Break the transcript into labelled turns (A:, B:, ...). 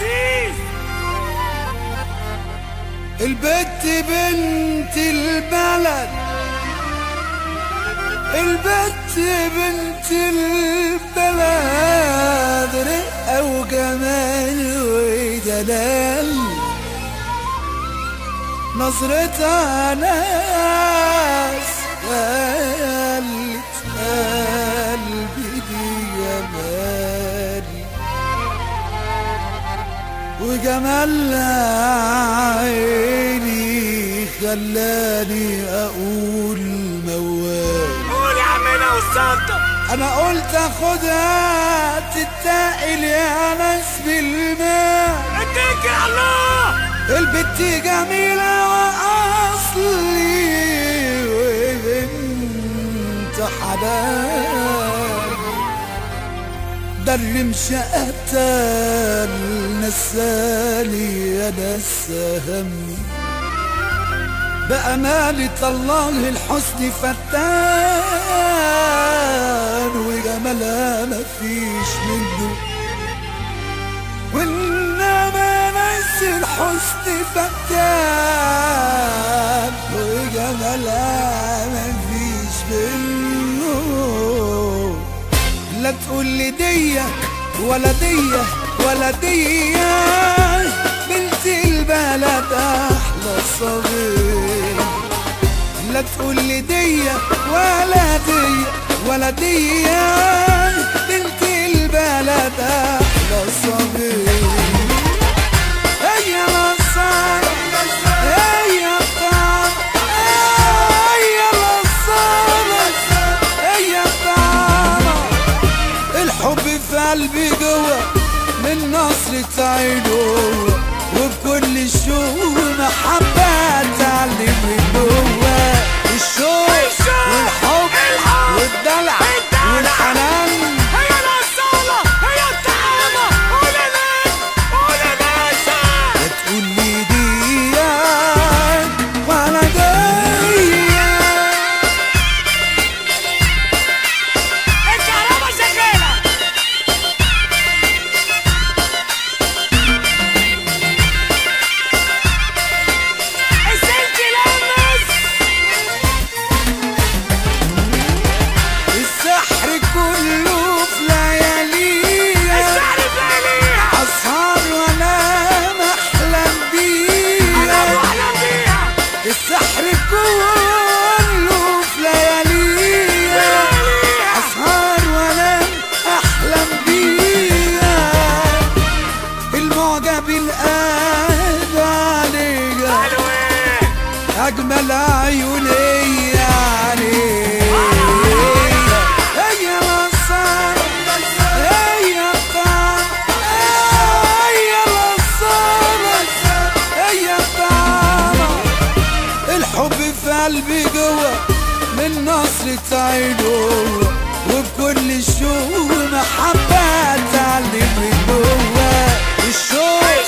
A: عزيز
B: البت بنت البلد البت بنت البلد رقة وجمال ودلال نظرتها ناس قالت قلبي دي جمالي وجمالها عيني خلاني اقول موال
A: قول يا عمنا والسلطة
B: انا قلت اخدها تتقل يا ناس بالماء
A: اتكل على الله
B: البت جميلة وأصلي وبنت حلال ده اللي مشقتها نسالي يا ناس همي بأمانة الله الحسن فتان وجمالها مفيش منه وإنما ناس الحسن فتان وجمالها مفيش منه لا تقول لي دية ولا دية ولا دية بنت البلد أحلى صغير لا تقول لي دية ولا دية ولا دية بنت البلد أحلى صغير هي نصارى هي طعم هي نصارى هي طعم الحب في قلبي جوا من نصرة عينه وبكل الشوق محبة تعلم من جوا الشوق
A: الشوق،
B: والحب
A: الحب،
B: والدلع
A: الدلع.
B: والحنان
A: هي الأصالة هي الطعامة قول يا ناس قول يا باشا
B: لا تقول لي دي ولا دي
A: الكهرباء شغالة السلك لمس
B: السحر كله في لياليها
A: الشعر بليليها
B: أسهر وأنام أحلم
A: أنا
B: بيها
A: بحلم بيها
B: السحر كله في لياليها أسهر وأنام أحلم بيها المعجب القلب عليها
A: حلوين
B: أجمل عيوني عليها هي نصار هي طعم هي نصار هي طعم الحب في قلبي جوا من نصرة عينه وبكل الشوق محبة تعلم من جوا الشوق